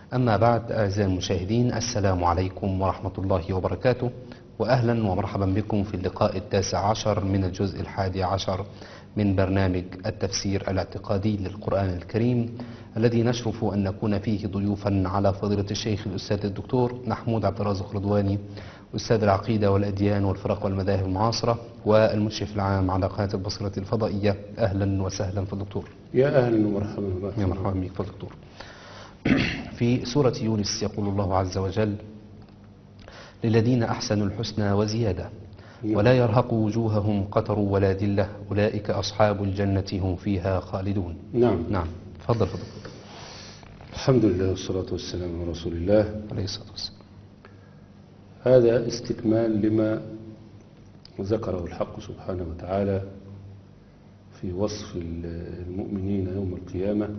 أما بعد أعزائي المشاهدين السلام عليكم ورحمة الله وبركاته وأهلا ومرحبا بكم في اللقاء التاسع عشر من الجزء الحادي عشر من برنامج التفسير الاعتقادي للقرآن الكريم الذي نشرف أن نكون فيه ضيوفا على فضيلة الشيخ الأستاذ الدكتور محمود عبد الرازق رضواني أستاذ العقيدة والأديان والفرق والمذاهب المعاصرة والمشرف العام على قناة البصرة الفضائية أهلا وسهلا في الدكتور يا أهلا ومرحبا الله يا مرحبا بك في الدكتور في سورة يونس يقول الله عز وجل للذين أحسنوا الحسنى وزيادة ولا يرهق وجوههم قتر ولا ذلة أولئك أصحاب الجنة هم فيها خالدون نعم نعم تفضل فضل الحمد لله والصلاة والسلام على رسول الله عليه الصلاة والسلام هذا استكمال لما ذكره الحق سبحانه وتعالى في وصف المؤمنين يوم القيامة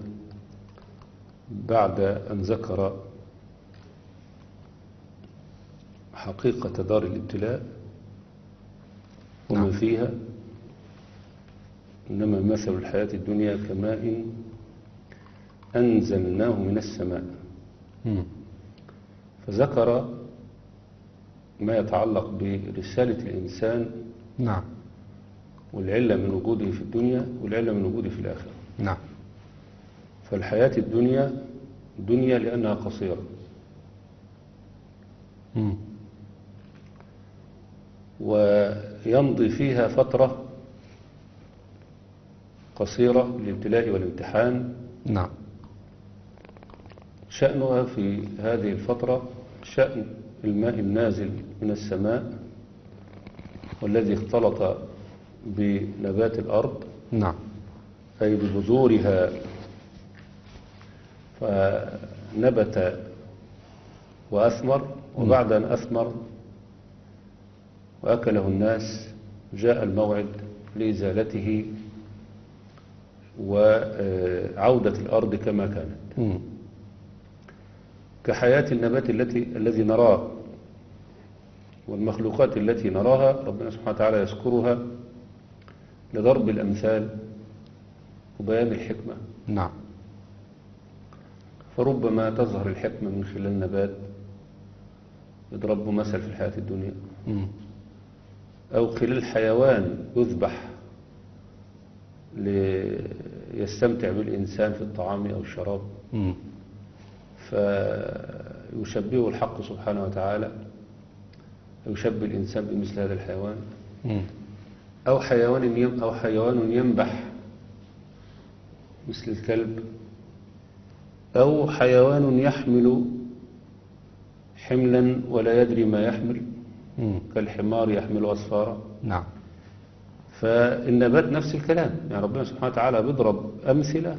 بعد أن ذكر حقيقة دار الابتلاء وما نعم. فيها إنما مثل الحياة الدنيا كماء أنزلناه من السماء مم. فذكر ما يتعلق برسالة الإنسان نعم والعلة من وجوده في الدنيا والعلة من وجوده في الآخرة نعم فالحياة الدنيا دنيا لأنها قصيرة مم. ويمضي فيها فترة قصيرة للابتلاء والامتحان نعم شأنها في هذه الفترة شأن الماء النازل من السماء والذي اختلط بنبات الأرض نعم أي ببذورها فنبت وأثمر وبعد أن أثمر وأكله الناس جاء الموعد لإزالته وعودة الأرض كما كانت مم. كحياة النبات التي الذي نراه والمخلوقات التي نراها ربنا سبحانه وتعالى يذكرها لضرب الأمثال وبيان الحكمة نعم فربما تظهر الحكمة من خلال نبات يضرب له مثل في الحياة الدنيا مم. أو خلال حيوان يذبح ليستمتع بالإنسان في الطعام أو الشراب مم. فيشبهه الحق سبحانه وتعالى يشبه الإنسان بمثل هذا الحيوان مم. أو حيوان يم أو حيوان ينبح مثل الكلب أو حيوان يحمل حملا ولا يدري ما يحمل مم. كالحمار يحمل أسفارا نعم فالنبات نفس الكلام يعني ربنا سبحانه وتعالى بيضرب أمثلة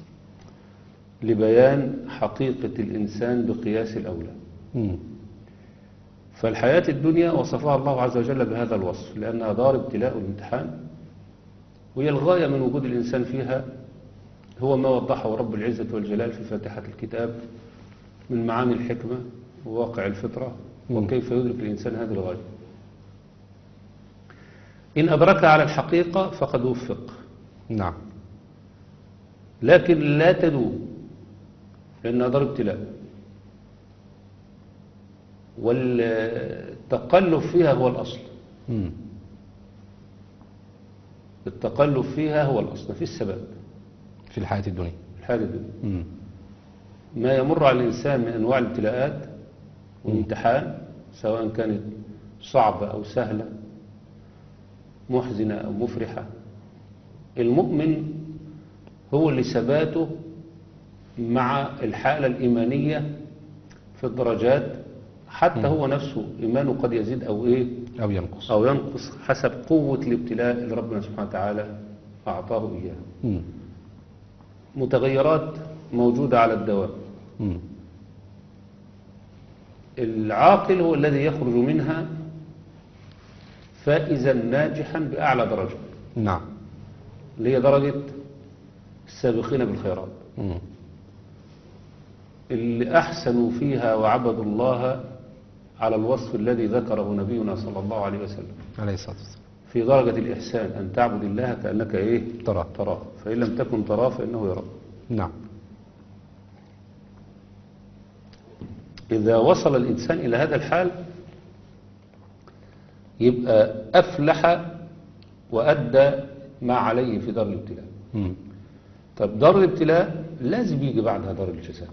لبيان حقيقة الإنسان بقياس الأولى مم. فالحياة الدنيا وصفها الله عز وجل بهذا الوصف لأنها دار ابتلاء والامتحان وهي الغاية من وجود الإنسان فيها هو ما وضحه رب العزة والجلال في فاتحة الكتاب من معاني الحكمة وواقع الفطرة مم. وكيف يدرك الإنسان هذه الغاية إن أدركها على الحقيقة فقد وفق نعم لكن لا تدوم لأنها دار ابتلاء والتقلب فيها هو الأصل مم. التقلب فيها هو الأصل في السبب في الحياة الدنيا الحالة دي مم. ما يمر على الإنسان من أنواع الابتلاءات والامتحان سواء كانت صعبة أو سهلة محزنة أو مفرحة المؤمن هو اللي ثباته مع الحالة الإيمانية في الدرجات حتى هو نفسه إيمانه قد يزيد أو إيه أو ينقص أو ينقص حسب قوة الابتلاء اللي ربنا سبحانه وتعالى أعطاه إياه مم. متغيرات موجودة على الدوام مم. العاقل هو الذي يخرج منها فائزا ناجحا بأعلى درجة نعم اللي هي درجة السابقين بالخيرات مم. اللي أحسنوا فيها وعبدوا الله على الوصف الذي ذكره نبينا صلى الله عليه وسلم عليه الصلاة والسلام في درجة الإحسان أن تعبد الله كأنك إيه ترى تراه فإن لم تكن تراه فإنه يراك نعم إذا وصل الإنسان إلى هذا الحال يبقى أفلح وأدى ما عليه في دار الابتلاء مم. طب دار الابتلاء لازم يجي بعدها دار الجزاء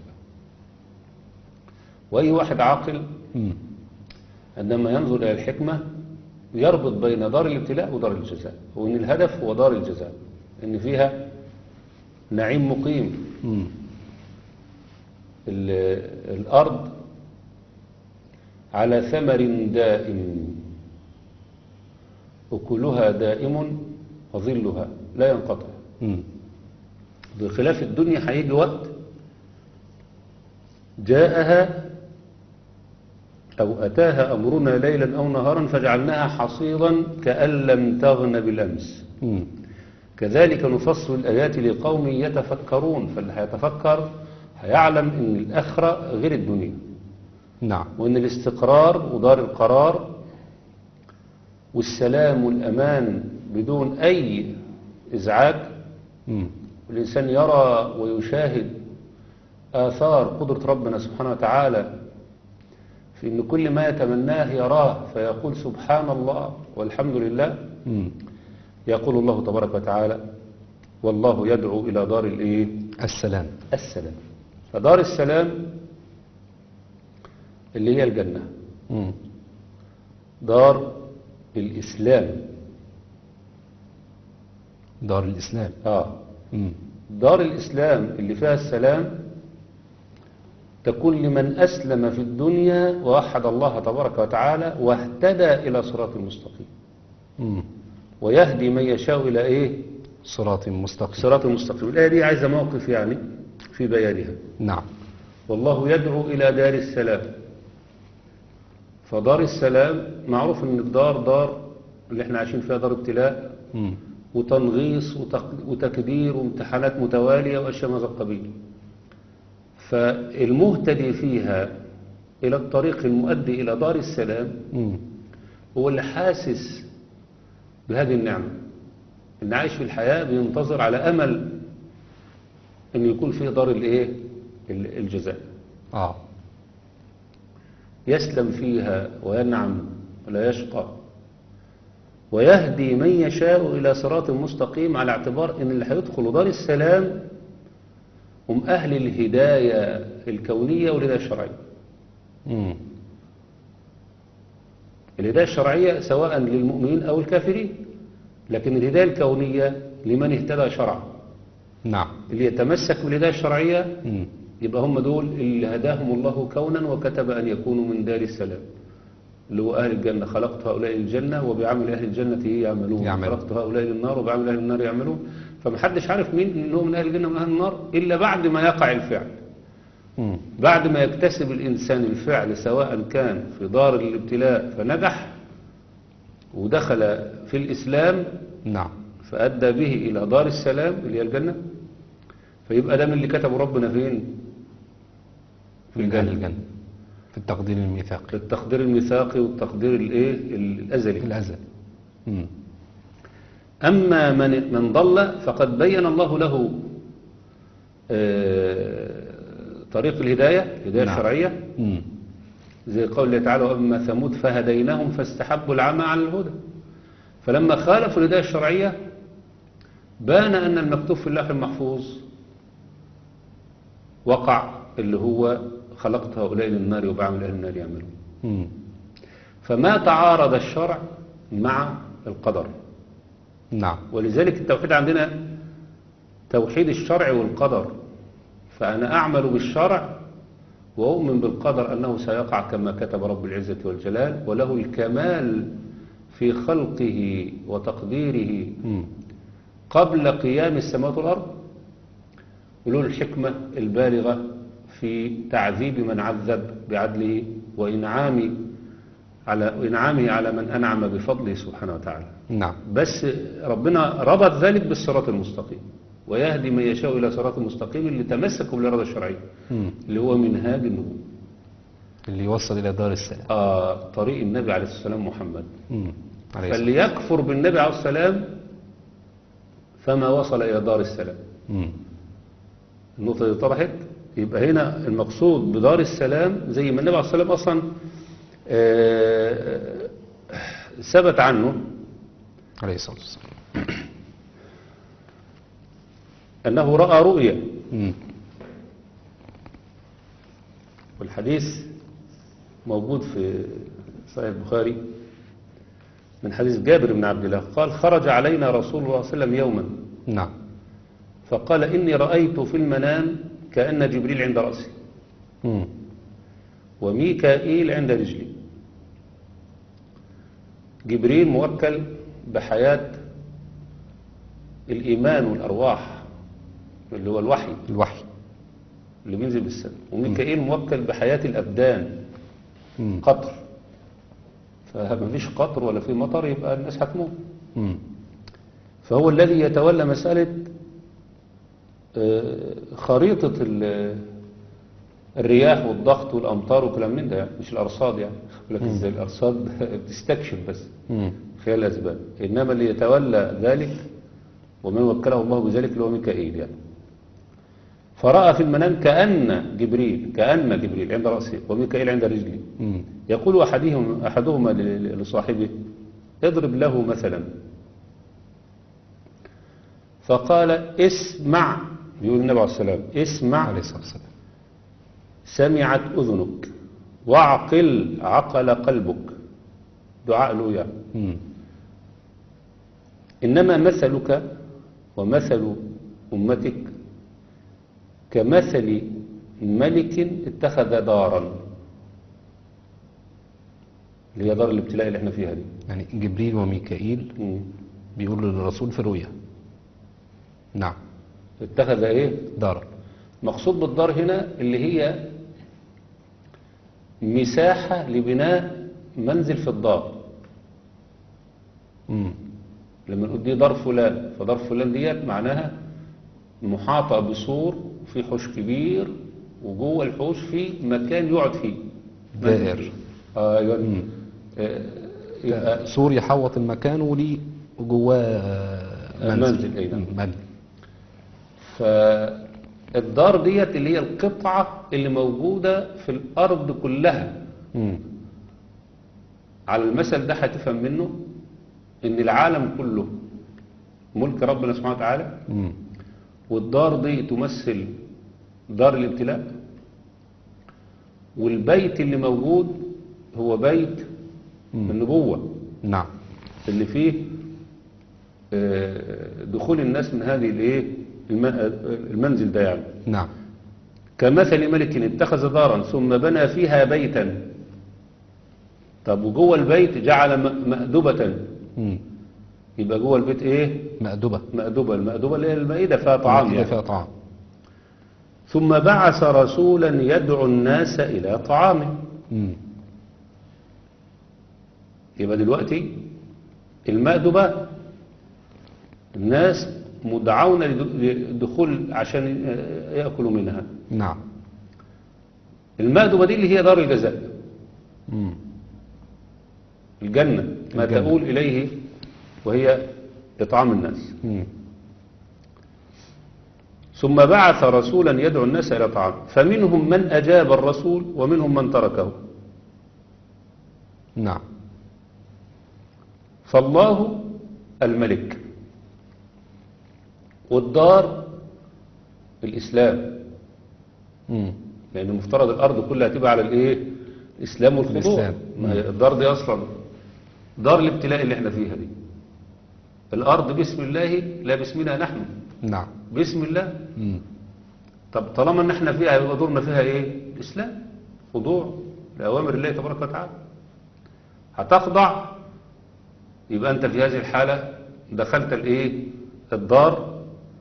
وأي واحد عاقل مم. عندما ينظر إلى الحكمة يربط بين دار الابتلاء ودار الجزاء وإن الهدف هو دار الجزاء إن فيها نعيم مقيم مم. ال- الأرض على ثمر دائم أكلها دائم وظلها لا ينقطع مم. بخلاف الدنيا هيجي وقت جاءها أو أتاها أمرنا ليلا أو نهارا فجعلناها حصيدا كأن لم تغن بالأمس مم. كذلك نفصل الآيات لقوم يتفكرون فاللي هيتفكر هيعلم أن الآخرة غير الدنيا نعم وأن الاستقرار ودار القرار والسلام والأمان بدون أي إزعاج مم. والإنسان يرى ويشاهد آثار قدرة ربنا سبحانه وتعالى في أن كل ما يتمناه يراه فيقول سبحان الله والحمد لله مم. يقول الله تبارك وتعالى والله يدعو إلى دار الإيه؟ السلام السلام فدار السلام اللي هي الجنة مم. دار الإسلام دار الإسلام آه مم. دار الإسلام اللي فيها السلام تكون لمن أسلم في الدنيا ووحد الله تبارك وتعالى واهتدى إلى صراط المستقيم مم. ويهدي من يشاء إلى إيه صراط مستقيم صراط المستقيم الآية دي عايزة موقف يعني في بيانها نعم والله يدعو إلى دار السلام فدار السلام معروف ان الدار دار اللي احنا عايشين فيها دار ابتلاء مم. وتنغيص وتق- وتكدير وامتحانات متوالية وأشياء من هذا القبيل فالمهتدي فيها إلى الطريق المؤدي إلى دار السلام مم. هو اللي حاسس بهذه النعمة اللي عايش في الحياة بينتظر على أمل أن يكون فيه دار الإيه ال- الجزاء آه يسلم فيها وينعم ولا يشقى ويهدي من يشاء إلى صراط مستقيم على اعتبار أن اللي هيدخلوا دار السلام هم أهل الهداية الكونية والهداية الشرعية مم. الهداية الشرعية سواء للمؤمنين أو الكافرين لكن الهداية الكونية لمن اهتدى شرعا نعم اللي يتمسك بالهداية الشرعية مم. يبقى هم دول اللي هداهم الله كونا وكتب أن يكونوا من دار السلام اللي هو أهل الجنة خلقت هؤلاء للجنة وبعمل أهل الجنة يعملون يعملون. خلقت هؤلاء للنار وبعمل أهل النار يعملون فمحدش عارف مين إن هو من أهل الجنة ومن أهل النار إلا بعد ما يقع الفعل مم. بعد ما يكتسب الإنسان الفعل سواء كان في دار الابتلاء فنجح ودخل في الإسلام نعم فأدى به إلى دار السلام اللي هي الجنة فيبقى ده من اللي كتبه ربنا فين في من أهل الجنة الجنة في التقدير الميثاقي التقدير الميثاقي والتقدير الايه الازلي الأزل مم. اما من من ضل فقد بين الله له آه، طريق الهدايه الهدايه نعم. الشرعيه مم. زي قول الله تعالى واما ثمود فهديناهم فاستحبوا العمى على الهدى فلما خالفوا الهدايه الشرعيه بان ان المكتوب في اللوح المحفوظ وقع اللي هو خلقت هؤلاء للنار وبعمل اهل النار يعملون مم. فما تعارض الشرع مع القدر نعم ولذلك التوحيد عندنا توحيد الشرع والقدر فأنا أعمل بالشرع وأؤمن بالقدر أنه سيقع كما كتب رب العزة والجلال وله الكمال في خلقه وتقديره مم. قبل قيام السماوات والأرض وله الحكمة البالغة في تعذيب من عذب بعدله وإنعامه على وإنعامه على من أنعم بفضله سبحانه وتعالى نعم بس ربنا ربط ذلك بالصراط المستقيم ويهدي من يشاء إلى صراط المستقيم اللي تمسكوا بالإرادة الشرعية مم. اللي هو منهاج النبوة اللي يوصل إلى دار السلام آه طريق النبي عليه الصلاة والسلام محمد مم. عليه الصلاة فاللي يكفر بالنبي عليه السلام فما وصل إلى دار السلام مم. النقطة دي طرحت يبقى هنا المقصود بدار السلام زي ما النبي عليه الصلاة والسلام أصلا آه، ثبت عنه عليه الصلاة والسلام أنه رأى رؤيا مم. والحديث موجود في صحيح البخاري من حديث جابر بن عبد الله قال خرج علينا رسول الله صلى الله عليه وسلم يوما نعم فقال إني رأيت في المنام كأن جبريل عند رأسي مم. وميكائيل عند رجلي جبريل موكل بحياة الإيمان والأرواح اللي هو الوحي الوحي اللي بينزل بالسماء وميكائيل موكل بحياة الأبدان مم. قطر فما فيش قطر ولا في مطر يبقى الناس هتموت مم. فهو الذي يتولى مسألة آه، خريطة ال- الرياح والضغط والأمطار وكلام من ده يعني مش الأرصاد يعني لكن ازاي الأرصاد بتستكشف بس مم. خلال الأسباب إنما اللي يتولى ذلك ومن وكله الله بذلك اللي هو ميكائيل يعني فرأى في المنام كأن جبريل كأن جبريل عند رأسه وميكائيل عند رجله مم. يقول أحدهم أحدهما ل- لصاحبه اضرب له مثلا فقال اسمع يقول النبي عليه السلام اسمع عليه الصلاة والسلام سمعت أذنك واعقل عقل قلبك دعاء له يعني مم. إنما مثلك ومثل أمتك كمثل ملك اتخذ دارا اللي هي دار الابتلاء اللي احنا فيها دي يعني جبريل وميكائيل مم. بيقولوا للرسول في رؤيا نعم اتخذ ايه دار مقصود بالدار هنا اللي هي مساحة لبناء منزل في الدار مم. لما نقول دي دار فلان فدار فلان ديت معناها محاطة بسور في حوش كبير وجوه الحوش في مكان يقعد فيه دائر آه ايوه آه، يبقى سور يحوط المكان وليه جواه منزل منزل، أي نعم. مم. منزل فالدار ديت اللي هي القطعة اللي موجودة في الأرض كلها مم. على المثل ده هتفهم منه ان العالم كله ملك ربنا سبحانه وتعالى مم. والدار دي تمثل دار الابتلاء والبيت اللي موجود هو بيت النبوة نعم اللي فيه آه، دخول الناس من هذه الايه الم- المنزل ده يعني نعم كمثل ملك اتخذ دارا ثم بنى فيها بيتا طب وجوه البيت جعل م- مأدبة مم. يبقى جوه البيت ايه مأدبة مأدبة المأدبة اللي هي المائدة فيها طعام كده يعني. فيها طعام ثم بعث رسولا يدعو الناس إلى طعامه مم. يبقى دلوقتي المأدبة الناس مدعون لد- للدخول عشان يأكلوا منها نعم المأدبة دي اللي هي دار الجزاء مم. الجنة ما الجنة. تقول إليه وهي إطعام الناس مم. ثم بعث رسولا يدعو الناس إلى طعام فمنهم من أجاب الرسول ومنهم من تركه نعم فالله الملك والدار الإسلام مم. لأن المفترض الأرض كلها تبقى على الإيه الإسلام والخضوع الإسلام. ما هي الدار دي أصلا دار الابتلاء اللي احنا فيها دي الأرض باسم الله لا باسمنا نحن نعم باسم الله مم. طب طالما ان احنا فيها يبقى دورنا فيها ايه الاسلام خضوع لاوامر الله تبارك وتعالى هتخضع يبقى انت في هذه الحالة دخلت الايه الدار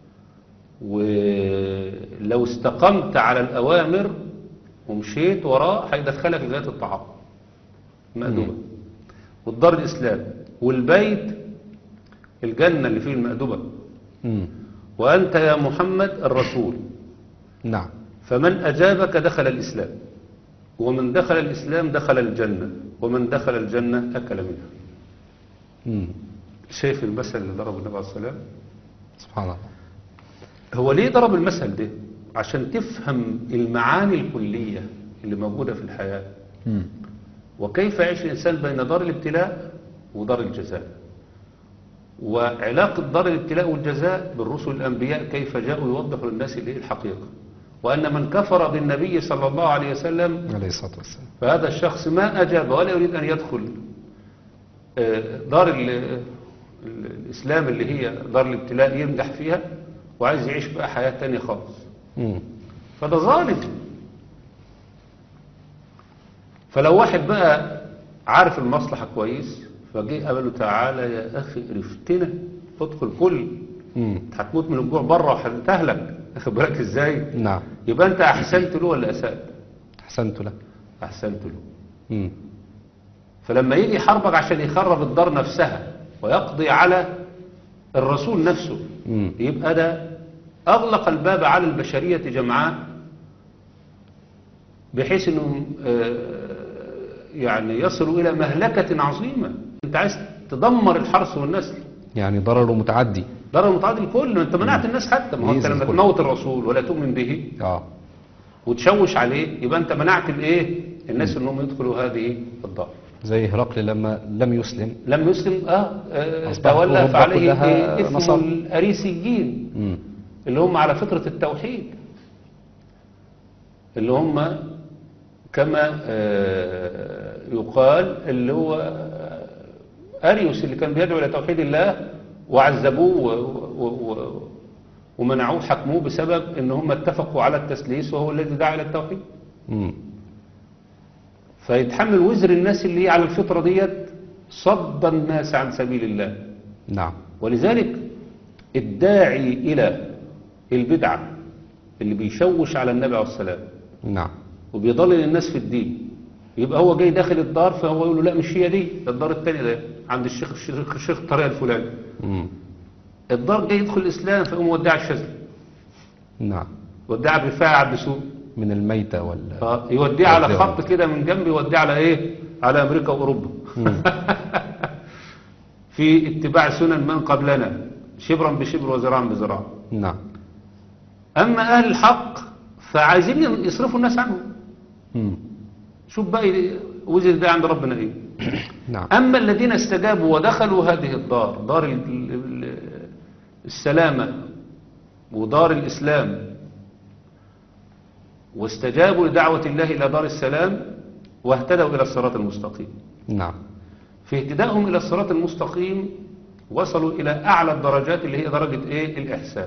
ولو استقمت على الاوامر ومشيت وراه هيدخلك لغاية الطعام مأدوبة والدار الاسلام والبيت الجنة اللي فيه المأدوبة مم. وأنت يا محمد الرسول نعم فمن أجابك دخل الإسلام ومن دخل الإسلام دخل الجنة ومن دخل الجنة أكل منها مم. شايف المثل اللي ضربه النبي عليه الصلاة والسلام سبحان الله هو ليه ضرب المثل ده عشان تفهم المعاني الكلية اللي موجودة في الحياة مم. وكيف يعيش الإنسان بين دار الابتلاء ودار الجزاء وعلاقة دار الابتلاء والجزاء بالرسل الأنبياء كيف جاءوا يوضحوا للناس الإيه الحقيقة وأن من كفر بالنبي صلى الله عليه وسلم عليه الصلاة والسلام فهذا الشخص ما أجاب ولا يريد أن يدخل آه، دار ال- ال- الإسلام اللي هي دار الابتلاء ينجح فيها وعايز يعيش بقى حياة تانية خالص مم. فده ظالم فلو واحد بقى عارف المصلحة كويس فجه قال له تعالى يا أخي قرفتنا ادخل كل مم. هتموت من الجوع بره وهتهلك واخد بالك ازاي نعم يبقى انت احسنت له ولا اسأت أحسنت له احسنت له مم. فلما يجي يحاربك عشان يخرب الدار نفسها ويقضي على الرسول نفسه مم. يبقى ده أغلق الباب على البشرية جمعاء بحيث أنهم آه، يعني يصلوا إلى مهلكة عظيمة أنت عايز تدمر الحرث والنسل يعني ضرره متعدي ضرر متعدي الكل أنت منعت الناس حتى ما هو أنت يأذي لما الكل. تموت الرسول ولا تؤمن به اه وتشوش عليه يبقى أنت منعت الإيه الناس أنهم يدخلوا هذه الدار زي هرقل لما لم يسلم لم يسلم آه, آه أصبح تولى أوروبا فعليه كلها إيه؟ إثم نصارى. الأريسيين مم. اللي هم على فطرة التوحيد اللي هم كما آه، يقال اللي هو آه، أريوس اللي كان بيدعو إلى توحيد الله وعذبوه و- و- و- ومنعوه حكموه بسبب ان هم اتفقوا على التسليس وهو الذي دعا إلى التوحيد مم. فيتحمل وزر الناس اللي هي على الفطرة ديت صد الناس عن سبيل الله نعم ولذلك الداعي إلى البدعة اللي بيشوش على النبي عليه السلام نعم وبيضلل الناس في الدين يبقى هو جاي داخل الدار فهو يقول له لا مش هي دي ده الدار التاني ده عند الشيخ الشيخ, الشيخ الطريقة الفلاني مم. الدار جاي يدخل الإسلام فيقوم ودع الشاذلي نعم ودع بالفاعل عبد سوء من الميتة وال يوديه على يوديه خط كده من جنب يوديه على ايه على امريكا واوروبا في اتباع سنن من قبلنا شبرا بشبر وذراعا بذراع نعم اما اهل الحق فعايزين يصرفوا الناس عنهم مم. شوف بقى وزر ده عند ربنا ايه نعم اما الذين استجابوا ودخلوا هذه الدار دار ال- ال- ال- السلامة ودار الاسلام واستجابوا لدعوة الله الى دار السلام واهتدوا الى الصراط المستقيم نعم في اهتدائهم إلى الصراط المستقيم وصلوا إلى أعلى الدرجات اللي هي درجة إيه؟ الإحسان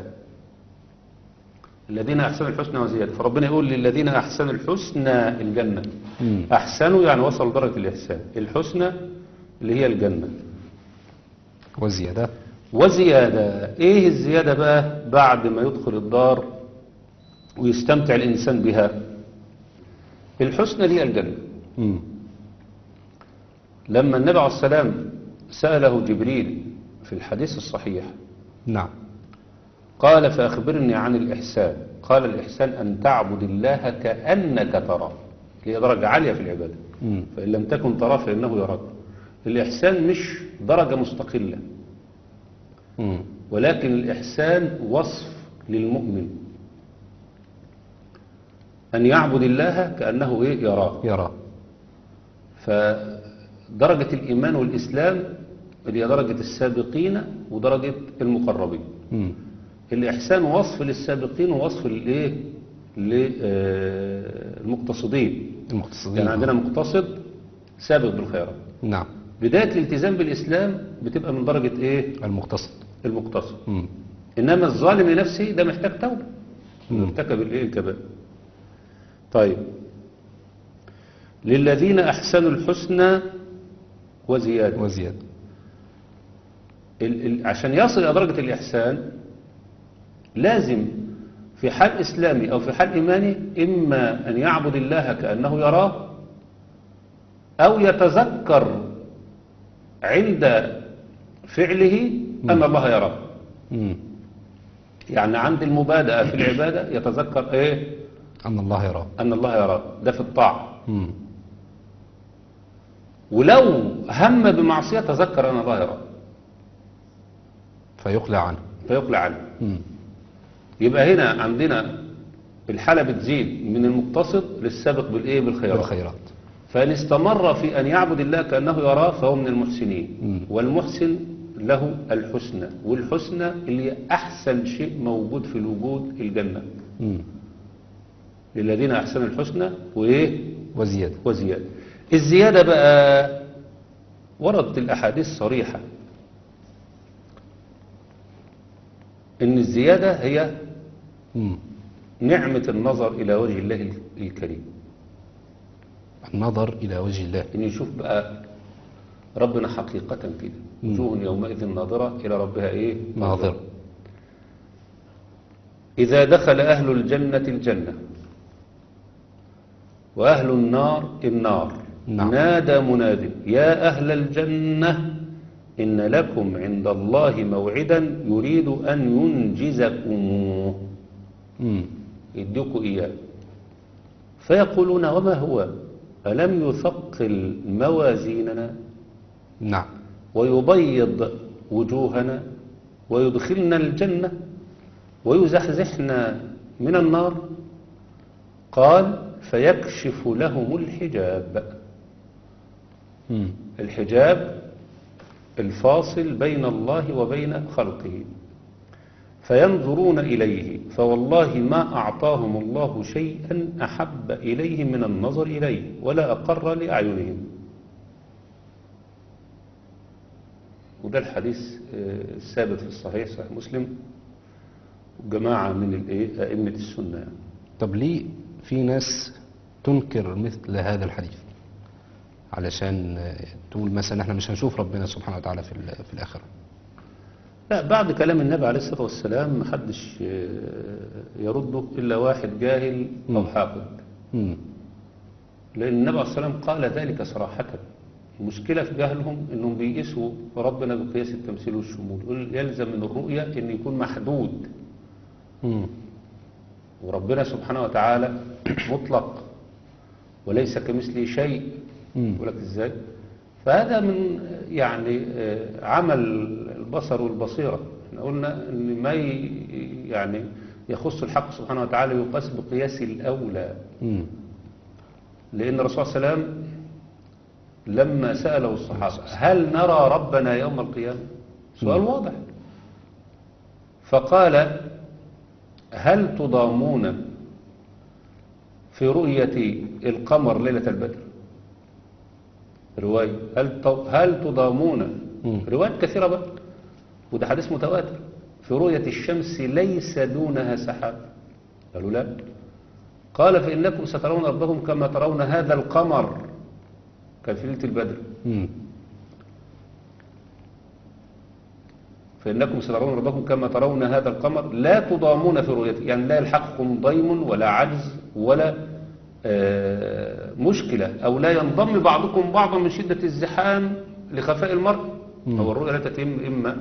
الذين أحسنوا الحسنى وزيادة فربنا يقول للذين أحسنوا الحسنى الجنة مم. أحسنوا يعني وصلوا درجة الإحسان الحسنى اللي هي الجنة وزيادة وزيادة إيه الزيادة بقى بعد ما يدخل الدار ويستمتع الإنسان بها الحسنى اللي هي الجنة مم. لما النبي عليه السلام سأله جبريل في الحديث الصحيح نعم قال فأخبرني عن الإحسان قال الإحسان أن تعبد الله كأنك تراه هي درجة عالية في العبادة مم. فإن لم تكن تراه فإنه يراك الإحسان مش درجة مستقلة مم. ولكن الإحسان وصف للمؤمن أن يعبد الله كأنه إيه يراه يرى فدرجة الإيمان والإسلام اللي هي درجة السابقين ودرجة المقربين مم. الإحسان وصف للسابقين ووصف للإيه للمقتصدين المقتصدين يعني عندنا مقتصد سابق بالخيرات نعم بداية الالتزام بالإسلام بتبقى من درجة إيه المقتصد المقتصد مم. إنما الظالم لنفسه ده محتاج توبة مم. ارتكب الإيه الكبائر طيب للذين أحسنوا الحسنى وزيادة وزيادة ال ال عشان يصل إلى درجة الإحسان لازم في حال إسلامي أو في حال إيماني إما أن يعبد الله كأنه يراه أو يتذكر عند فعله أن الله يراه مم. يعني عند المبادئة في العبادة يتذكر إيه أن الله يرى أن الله يراه ده في الطاعة مم. ولو هم بمعصية تذكر أن الله يراه فيقلع عنه فيقلع عنه مم. يبقى هنا عندنا الحالة بتزيد من المقتصد للسابق بالإيه بالخيرات بالخيرات فإن استمر في أن يعبد الله كأنه يراه فهو من المحسنين مم. والمحسن له الحسنى والحسنى اللي هي أحسن شيء موجود في الوجود الجنة مم. للذين أحسنوا الحسنى وإيه وزيادة وزيادة الزيادة بقى وردت الأحاديث صريحة إن الزيادة هي مم. نعمة النظر إلى وجه الله الكريم النظر إلى وجه الله إن يشوف بقى ربنا حقيقة كده وجوه يومئذ ناظرة إلى ربها إيه ناظر إذا دخل أهل الجنة الجنة وأهل النار النار نعم. نادى مناد يا أهل الجنة إن لكم عند الله موعدا يريد أن ينجزكم مم. يديكوا إياه فيقولون وما هو ألم يثقل موازيننا نعم ويبيض وجوهنا ويدخلنا الجنة ويزحزحنا من النار قال فيكشف لهم الحجاب مم. الحجاب الفاصل بين الله وبين خلقه فينظرون إليه فوالله ما أعطاهم الله شيئا أحب إليهم من النظر إليه ولا أقر لأعينهم وده الحديث آه، الثابت في الصحيح صحيح مسلم جماعة من الإيه؟ أئمة السنة يعني. طب ليه في ناس تنكر مثل هذا الحديث علشان آه، تقول مثلا احنا مش هنشوف ربنا سبحانه وتعالى في ال- في الآخرة لا بعد كلام النبي عليه الصلاة والسلام محدش آه، يرده إلا واحد جاهل أو مم. حاقد مم. لأن النبي عليه الصلاة والسلام قال ذلك صراحة المشكلة في جهلهم أنهم بيقيسوا ربنا بقياس التمثيل والشمول يقول يلزم من الرؤية أن يكون محدود مم. وربنا سبحانه وتعالى مطلق وليس كمثله شيء مم. يقول لك ازاي فهذا من يعني آه، عمل البصر والبصيرة احنا قلنا ان ما ي- يعني يخص الحق سبحانه وتعالى يقاس بقياس الأولى مم. لأن الرسول صلى الله عليه وسلم لما سأله الصحابة هل نرى ربنا يوم القيامة سؤال واضح فقال هل تضامون في رؤية القمر ليلة البدر رواية هل ت- هل تضامون مم. روايات كثيرة بقى وده حديث متواتر في رؤية الشمس ليس دونها سحاب قالوا لا قال فإنكم سترون ربكم كما ترون هذا القمر كان في ليلة البدر مم. فإنكم سترون ربكم كما ترون هذا القمر لا تضامون في رؤيته يعني لا يلحقكم ضيم ولا عجز ولا آه، مشكلة أو لا ينضم بعضكم بعضا من شدة الزحام لخفاء المرء مم. أو الرؤية لا تتم إما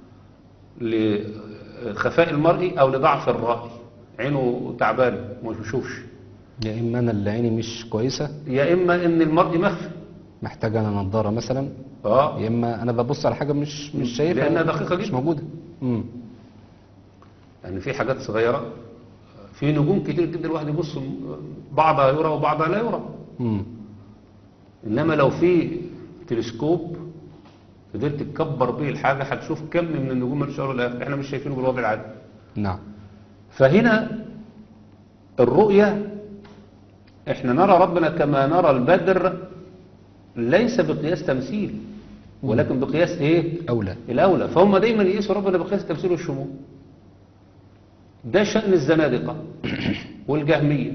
لخفاء المرء أو لضعف الرأي عينه تعبان ما بيشوفش يا إما أنا اللي عيني مش كويسة يا إما إن المرء مخفي محتاج أنا نظارة مثلا اه يا إما أنا ببص على حاجة مش مش شايفها لأنها دقيقة مش جدا. موجودة مم. يعني في حاجات صغيرة في نجوم كتير جدا الواحد يبص بعضها يرى وبعضها لا يرى مم. إنما لو في تلسكوب قدرت تكبر به الحاجة هتشوف كم من النجوم من الشهر الآخر احنا مش شايفينه بالوضع العادي نعم فهنا الرؤية احنا نرى ربنا كما نرى البدر ليس بقياس تمثيل ولكن بقياس ايه أولى الأولى فهم دايما يقيسوا ربنا بقياس التمثيل والشمول ده شأن الزنادقة والجهمية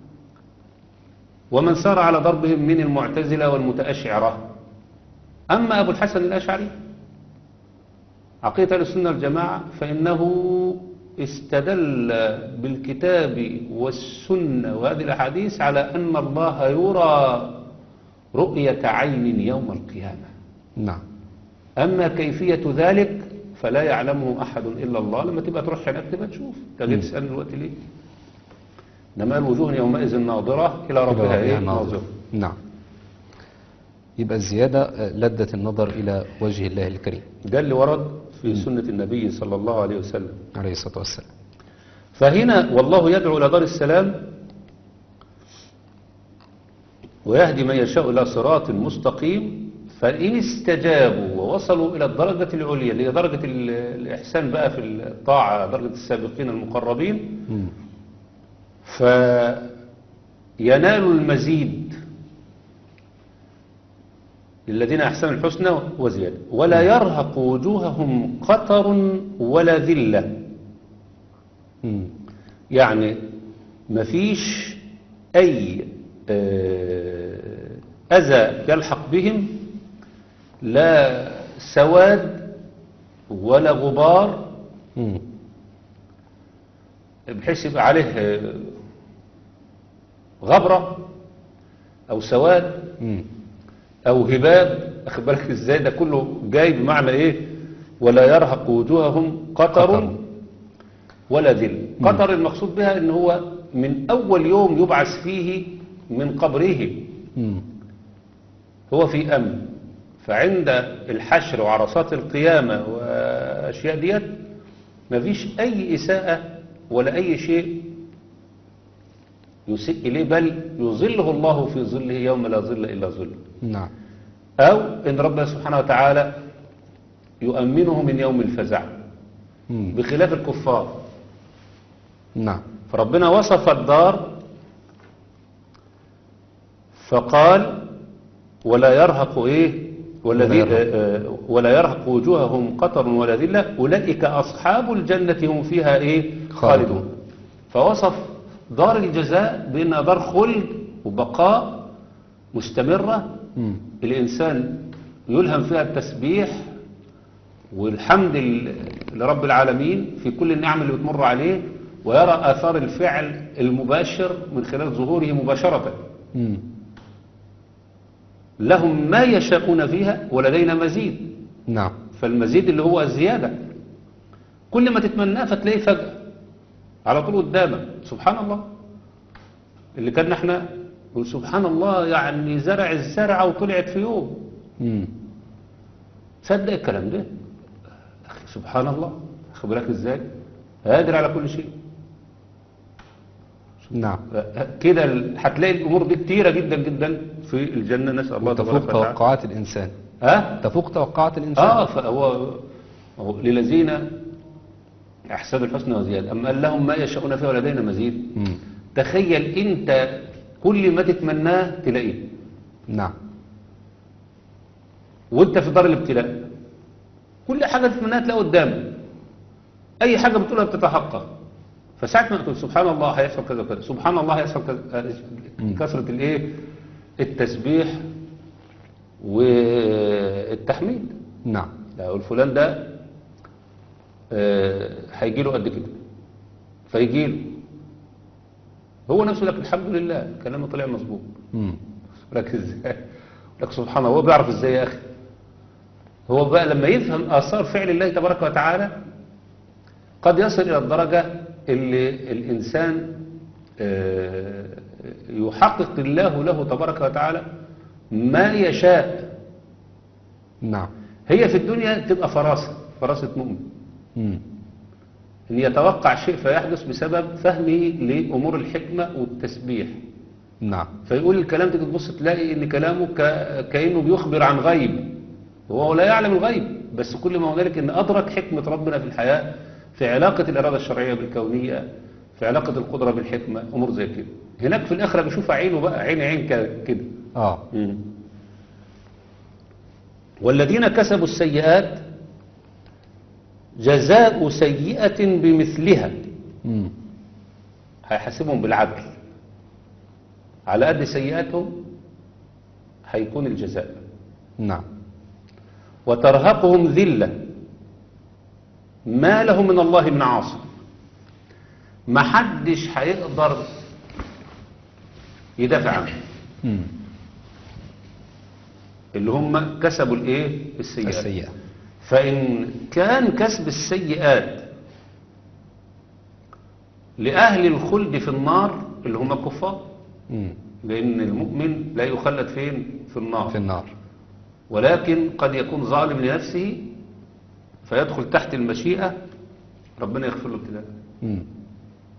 ومن سار على ضربهم من المعتزلة والمتأشعرة أما أبو الحسن الأشعري عقيدة أهل السنة والجماعة فإنه استدل بالكتاب والسنة وهذه الأحاديث على أن الله يرى رؤية عين يوم القيامة نعم أما كيفية ذلك فلا يعلمه أحد إلا الله لما تبقى تروح هناك تبقى تشوف تجي تسألني دلوقتي ليه إنما الوجوه يومئذ ناظرة إلى ربها إيه ناظرة نعم يبقى الزيادة آه، لذة النظر إلى وجه الله الكريم ده اللي ورد في سنة النبي صلى الله عليه وسلم عليه الصلاة والسلام فهنا والله يدعو إلى دار السلام ويهدي من يشاء إلى صراط مستقيم فإن استجابوا ووصلوا إلى الدرجة العليا اللي هي درجة ال- الإحسان بقى في الطاعة درجة السابقين المقربين مم. فينالوا المزيد للذين أحسنوا الحسنى وزيادة ولا يرهق وجوههم قطر ولا ذلة مم. يعني مفيش أي آه، أذى يلحق بهم لا سواد ولا غبار مم. بحيث يبقى عليه آه، غبرة أو سواد مم. أو هباب أخد بالك إزاي ده كله جاي بمعنى إيه ولا يرهق وجوههم قطر, قطر. ولا ذل قطر المقصود بها إن هو من أول يوم يبعث فيه من قبره مم. هو في أمن فعند الحشر وعرصات القيامة وأشياء ديت مفيش أي إساءة ولا أي شيء يسيء إليه بل يظله الله في ظله يوم لا ظل إلا ظله نعم أو إن ربنا سبحانه وتعالى يؤمنه من يوم الفزع مم. بخلاف الكفار نعم فربنا وصف الدار فقال ولا يرهق ايه ولا, ولا ذي- يرهق. آه، آه، ولا يرهق وجوههم قطر ولا ذلة أولئك أصحاب الجنة هم فيها ايه خالدون. خالدون فوصف دار الجزاء بأنها دار خلد وبقاء مستمرة مم. الإنسان يلهم فيها التسبيح والحمد ل- لرب العالمين في كل النعم اللي بتمر عليه ويرى آثار الفعل المباشر من خلال ظهوره مباشرة مم. لهم ما يشاءون فيها ولدينا مزيد نعم فالمزيد اللي هو الزيادة كل ما تتمناه فتلاقيه فجأة على طول قدامك سبحان الله اللي كان احنا نقول سبحان الله يعني زرع الزرعة وطلعت في يوم مم. تصدق الكلام ده أخي سبحان الله خد بالك ازاي قادر على كل شيء نعم كده ال- هتلاقي الامور دي كتيره جدا جدا في الجنه نسال الله تبارك تفوق وتعالى توقعات الإنسان ها تفوق توقعات الإنسان اه فهو هو للذين احسنوا الحسنى وزياده اما قال لهم ما يشاءون فيها ولدينا مزيد مم. تخيل انت كل ما تتمناه تلاقيه نعم وانت في دار الابتلاء كل حاجة تتمناها تلاقي قدامك اي حاجة بتقولها بتتحقق فساعة ما تقول سبحان الله هيحصل كذا وكذا سبحان الله هيحصل كذا كثرة الايه التسبيح والتحميد نعم لا الفلان ده آه، هيجي له قد كده فيجي له هو نفسه لك الحمد لله كلامه طلع مظبوط مم. لك ازاي لك سبحان الله هو بيعرف ازاي يا اخي هو بقى لما يفهم اثار فعل الله تبارك وتعالى قد يصل الى الدرجة اللي الانسان آه، يحقق الله له تبارك وتعالى ما يشاء نعم هي في الدنيا تبقى فراسة فراسة مؤمن مم. ان يتوقع شيء فيحدث بسبب فهمه لامور الحكمة والتسبيح نعم فيقول الكلام تيجي تبص تلاقي ان كلامه ك... كانه بيخبر عن غيب وهو لا يعلم الغيب بس كل ما هنالك ان ادرك حكمه ربنا في الحياه في علاقه الاراده الشرعيه بالكونيه في علاقه القدره بالحكمه امور زي كده هناك في الاخره بيشوف عينه بقى عين عين ك- كده آه مم. والذين كسبوا السيئات جزاء سيئه بمثلها مم. هيحاسبهم بالعدل على قد سيئاتهم هيكون الجزاء نعم وترهقهم ذلة ما له من الله من عاصم ما حدش هيقدر يدافع عنه مم. اللي هم كسبوا الايه السيئات السيئة فإن كان كسب السيئات لأهل الخلد في النار اللي هم الكفار مم. لأن المؤمن لا يخلد فين في النار في النار ولكن قد يكون ظالم لنفسه فيدخل تحت المشيئة ربنا يغفر له ابتلاء مم.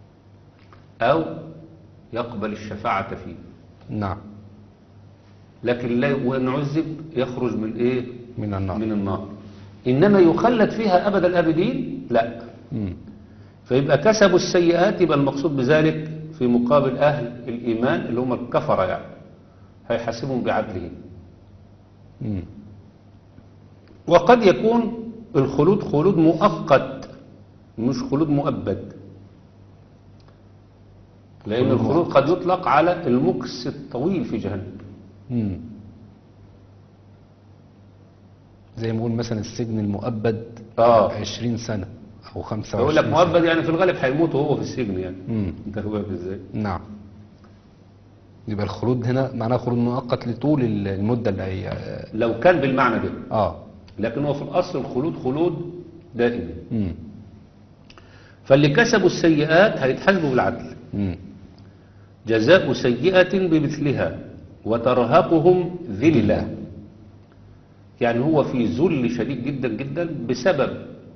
أو يقبل الشفاعة فيه نعم لكن لا وإن عذب يخرج من إيه من النار من النار إنما يخلد فيها أبد الآبدين لا مم. فيبقى كسبوا السيئات يبقى المقصود بذلك في مقابل أهل الإيمان اللي هم الكفرة يعني هيحاسبهم بعدله مم. وقد يكون الخلود خلود مؤقت مش خلود مؤبد لأن خلود الخلود قد يطلق على المكس الطويل في جهنم مم. زي ما نقول مثلا السجن المؤبد آه 20 سنة أو 25 يقول لك سنة. مؤبد يعني في الغالب هيموت وهو في السجن يعني مم. انت فاهم ازاي نعم يبقى الخلود هنا معناه خلود مؤقت لطول المدة اللي هي لو كان بالمعنى ده اه لكن هو في الأصل الخلود خلود دائم مم. فاللي كسبوا السيئات هيتحاسبوا بالعدل مم. جزاء سيئة بمثلها وترهقهم ذلة يعني هو في ذل شديد جدا جدا بسبب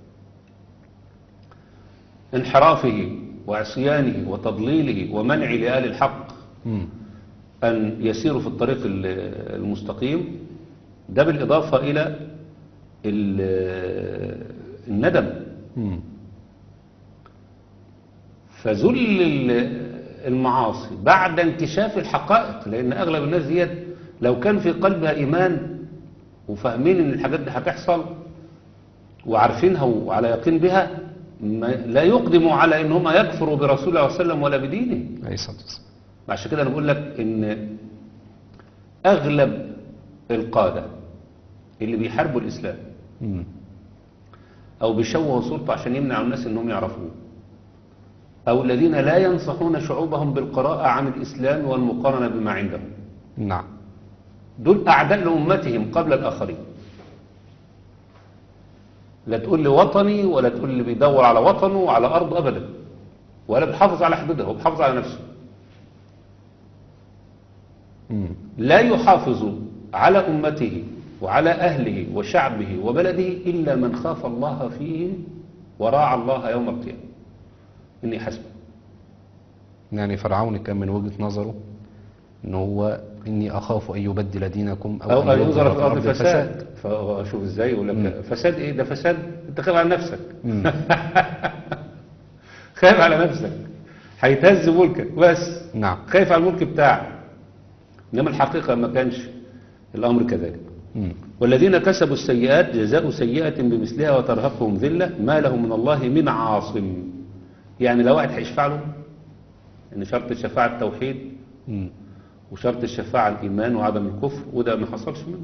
انحرافه وعصيانه وتضليله ومنع لآل الحق مم. أن يسيروا في الطريق ال- المستقيم ده بالإضافة إلى ال- الندم مم. فذل ال- المعاصي بعد انكشاف الحقائق لأن أغلب الناس ديت لو كان في قلبها إيمان وفاهمين إن الحاجات دي هتحصل وعارفينها وعلى يقين بها ما لا يقدموا على إن هم يكفروا برسول الله صلى الله عليه وسلم ولا بدينه عليه الصلاة والسلام عشان كده انا بقول لك ان اغلب القادة اللي بيحاربوا الاسلام مم. او بيشوهوا صورته عشان يمنعوا الناس انهم يعرفوه او الذين لا ينصحون شعوبهم بالقراءة عن الاسلام والمقارنة بما عندهم نعم دول اعداء لامتهم قبل الاخرين لا تقول لي وطني ولا تقول لي بيدور على وطنه وعلى ارضه ابدا ولا بيحافظ على حدودها هو بيحافظ على نفسه مم. لا يحافظ على أمته وعلى أهله وشعبه وبلده إلا من خاف الله فيهم وراعى الله يوم القيامة إني حسبه يعني فرعون كان من وجهة نظره ان هو اني اخاف ان يبدل دينكم أو أن ينظر في الأرض الفساد فساد فشوف إزاي يقول لك فساد إيه ده فساد أنت خايف على نفسك مم. خايف على نفسك هيتهز ملكك بس نعم خايف على الملك بتاعك إنما الحقيقة ما كانش الأمر كذلك مم. والذين كسبوا السيئات جزاء سيئة بمثلها وترهقهم ذلة ما لهم من الله من عاصم يعني لو واحد هيشفع له ان شرط الشفاعة التوحيد مم. وشرط الشفاعة الإيمان وعدم الكفر وده ما حصلش منه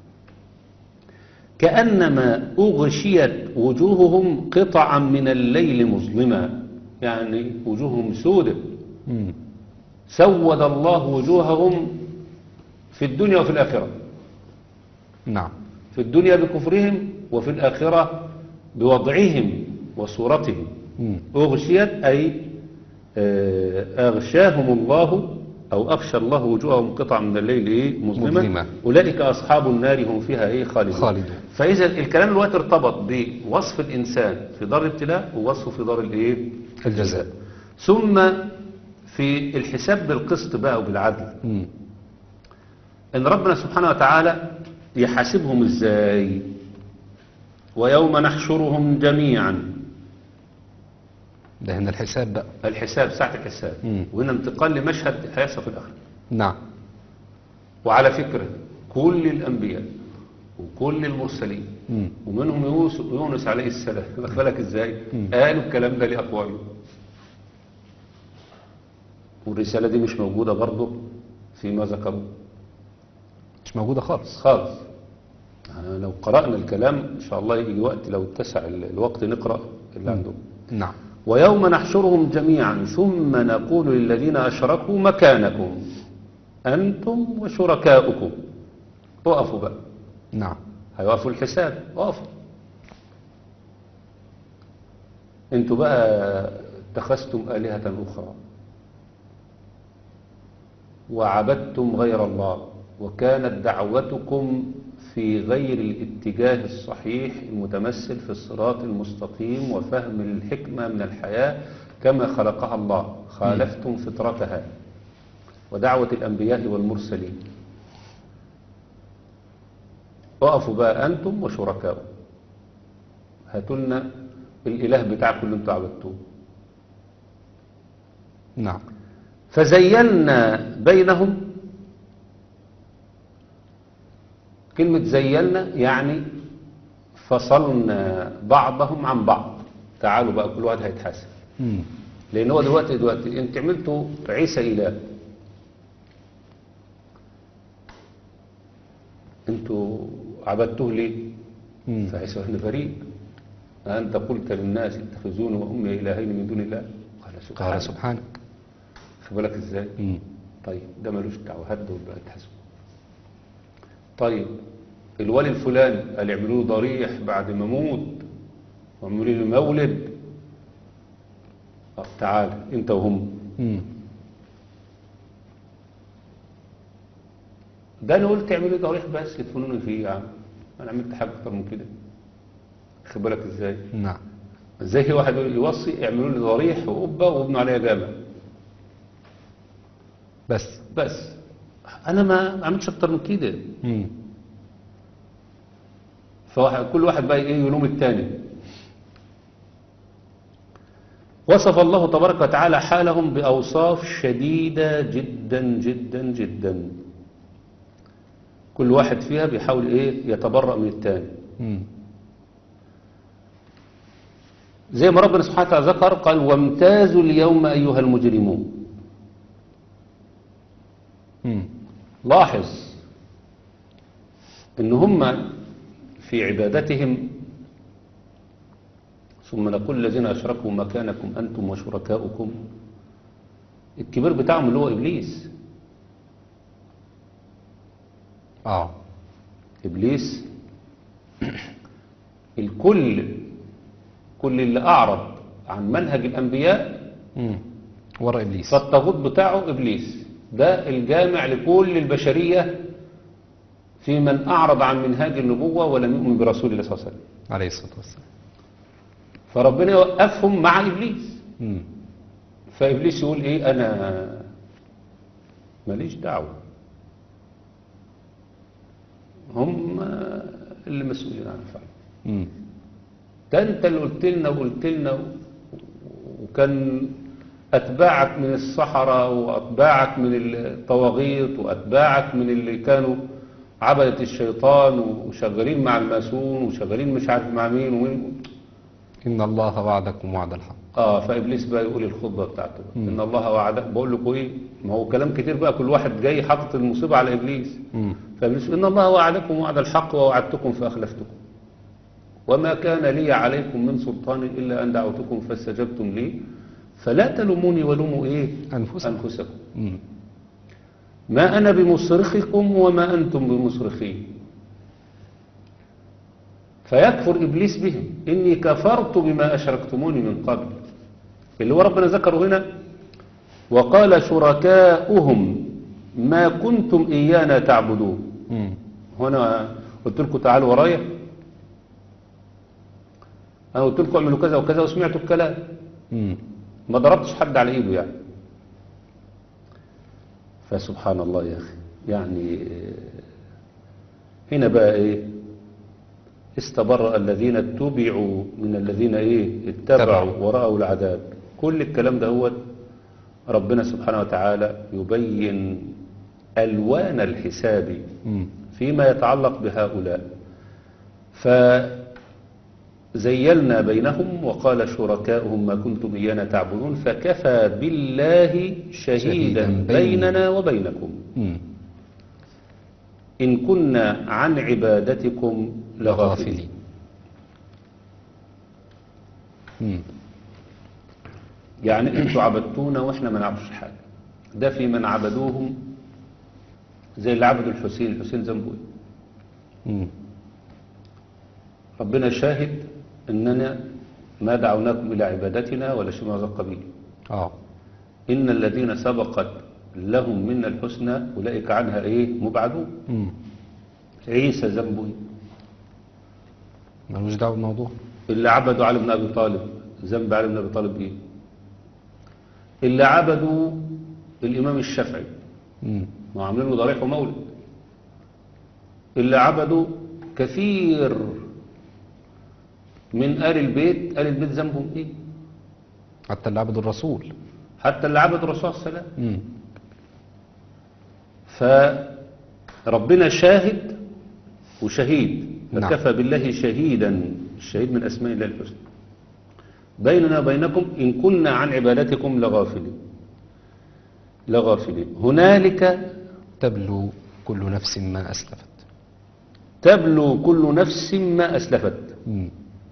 كأنما أغشيت وجوههم قطعا من الليل مظلمة يعني وجوههم سودة مم. سود الله وجوههم في الدنيا وفي الآخرة نعم في الدنيا بكفرهم وفي الآخرة بوضعهم وصورتهم مم. أغشيت أي آه، أغشاهم الله أو أغشى الله وجوههم قطع من الليل إيه مظلمة مظلمة. أولئك أصحاب النار هم فيها إيه خالدون خالدون. فإذا الكلام الوقت ارتبط بوصف الإنسان في دار الابتلاء ووصفه في دار الإيه الجزاء ثم في الحساب بالقسط بقى وبالعدل مم. ان ربنا سبحانه وتعالى يحاسبهم ازاي ويوم نحشرهم جميعا ده هنا الحساب بقى الحساب ساعة الحساب مم. وهنا انتقال لمشهد هيحصل في الاخر نعم وعلى فكرة كل الانبياء وكل المرسلين مم. ومنهم يونس, يونس عليه السلام واخد بالك ازاي مم. قالوا الكلام ده لاقوامهم والرسالة دي مش موجودة برضه فيما ذكروا مش موجودة خالص خالص آه، لو قرأنا الكلام إن شاء الله يجي وقت لو اتسع ال- الوقت نقرأ اللي عندهم نعم ويوم نحشرهم جميعا ثم نقول للذين أشركوا مكانكم أنتم وشركاؤكم وقفوا بقى نعم هيوقفوا الحساب وقفوا انتوا بقى اتخذتم آلهة أخرى وعبدتم غير الله وكانت دعوتكم في غير الاتجاه الصحيح المتمثل في الصراط المستقيم وفهم الحكمة من الحياة كما خلقها الله خالفتم فطرتها ودعوة الأنبياء والمرسلين وقفوا بقى أنتم وشركاؤكم هاتوا لنا الإله بتاعكم اللي انتوا عبدتوه نعم فزيلنا بينهم كلمة زيلنا يعني فصلنا بعضهم عن بعض تعالوا بقى كل واحد هيتحاسب مم. لأن هو دلوقتي دلوقتي انت عملتوا عيسى إله انتوا عبدتوه ليه؟ مم. فعيسى ابن بريء أنت قلت للناس اتخذوني وأمي إلهين من دون الله قال سبحانك قال سبحانك خد بالك ازاي؟ مم. طيب ده ملوش دعوه هدوا بقى تحاسبه طيب الولي الفلاني قال يعملوا له ضريح بعد ما اموت ويعملوا له مولد طب تعال انت وهم مم. ده انا قلت اعملوا لي ضريح بس يدفنوني فيه يا عم انا عملت حاجه اكتر من كده خد بالك ازاي نعم زي واحد يقول يوصي اعملوا لي ضريح وقبه وابنوا عليها جامع بس بس انا ما ما عملتش اكتر من كده مم. فكل واحد بقى ايه يلوم التاني وصف الله تبارك وتعالى حالهم بأوصاف شديدة جدا جدا جدا كل واحد فيها بيحاول ايه يتبرأ من التاني مم. زي ما ربنا سبحانه وتعالى ذكر قال وامتازوا اليوم أيها المجرمون مم. لاحظ ان هم في عبادتهم ثم نقول الذين اشركوا مكانكم انتم وشركاؤكم الكبير بتاعهم اللي هو ابليس اه ابليس الكل كل اللي اعرض عن منهج الانبياء مم. ورا ابليس فالطاغوت بتاعه ابليس ده الجامع لكل البشريه في من اعرض عن منهاج النبوه ولم يؤمن برسول الله صلى الله عليه وسلم عليه الصلاة والسلام فربنا يوقفهم مع ابليس مم. فابليس يقول ايه انا ماليش دعوه هم اللي مسؤولين عن الفعل مم. ده انت اللي قلت لنا وقلت لنا و- وكان اتباعك من الصحراء واتباعك من الطواغيت واتباعك من اللي كانوا عبدة الشيطان وشغالين مع الماسون وشغالين مش عارف مع مين ومين إن الله وعدكم وعد الحق اه فابليس بقى يقول الخطبه بتاعته بقى. ان الله وعدك بقول لكم ايه ما هو كلام كتير بقى كل واحد جاي حاطط المصيبه على ابليس مم. فابليس يقول ان الله وعدكم وعد الحق ووعدتكم فاخلفتكم وما كان لي عليكم من سلطان الا ان دعوتكم فاستجبتم لي فلا تلوموني ولوموا ايه أنفسكم. انفسكم مم. ما انا بمصرخكم وما انتم بمصرخي فيكفر ابليس بهم اني كفرت بما اشركتموني من قبل اللي هو ربنا ذكره هنا وقال شركاؤهم ما كنتم ايانا تعبدون مم. هنا قلت لكم تعالوا ورايا انا قلت لكم اعملوا كذا وكذا وسمعتوا الكلام مم. ما ضربتش حد على ايده يعني فسبحان الله يا اخي يعني آه، هنا بقى ايه استبرأ الذين اتبعوا من الذين ايه اتبعوا اتبعوا. ورأوا العذاب كل الكلام ده هو ربنا سبحانه وتعالى يبين ألوان الحساب مم. فيما يتعلق بهؤلاء فزيلنا بينهم وقال شركاؤهم ما كنتم إيانا تعبدون فكفى بالله شهيدا شهيداً بيننا وبينكم مم. إن كنا عن عبادتكم لغافلين مم. يعني انتوا عبدتونا واحنا ما نعرفش حاجة ده في من عبدوهم زي اللي عبدوا الحسين الحسين ذنبه إيه؟ مم. ربنا شاهد اننا ما دعوناكم الى عبادتنا ولا شيء من هذا القبيل اه ان الذين سبقت لهم منا الحسنى اولئك عنها ايه مبعدون مم. عيسى ذنبه إيه؟ ملوش دعوة بالموضوع اللي عبدوا علي بن ابي طالب ذنب علي بن ابي طالب ايه اللي عبدوا الإمام الشافعي مم. وعاملين له ضريح ومولد اللي عبدوا كثير من آل البيت آل البيت ذنبهم إيه حتى اللي عبد الرسول حتى اللي عبد الرسول صلى الله عليه وسلم مم. فربنا شاهد وشهيد نعم. فكفى بالله شهيدا الشهيد من أسماء الله الحسنى بيننا وبينكم إن كنا عن عبادتكم لغافلين لغافلين هنالك تبلو كل نفس ما أسلفت تبلو كل نفس ما أسلفت مم.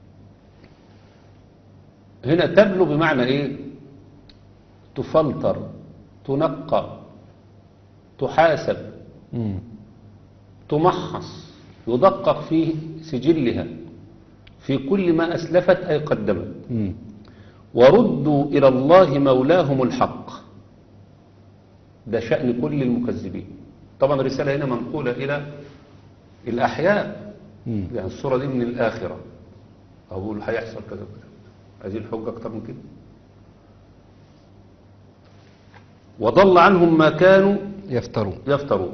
هنا تبلو بمعنى إيه تفلتر تنقى تحاسب مم. تمحص يدقق في سجلها في كل ما أسلفت أي قدمت مم. وردوا إلى الله مولاهم الحق ده شأن كل المكذبين طبعا الرسالة هنا منقولة إلى الأحياء مم. يعني الصورة دي من الآخرة أقول هيحصل كذا وكذا عايزين حجة أكتر من كده وضل عنهم ما كانوا يفترون يفترون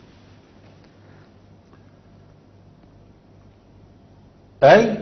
أي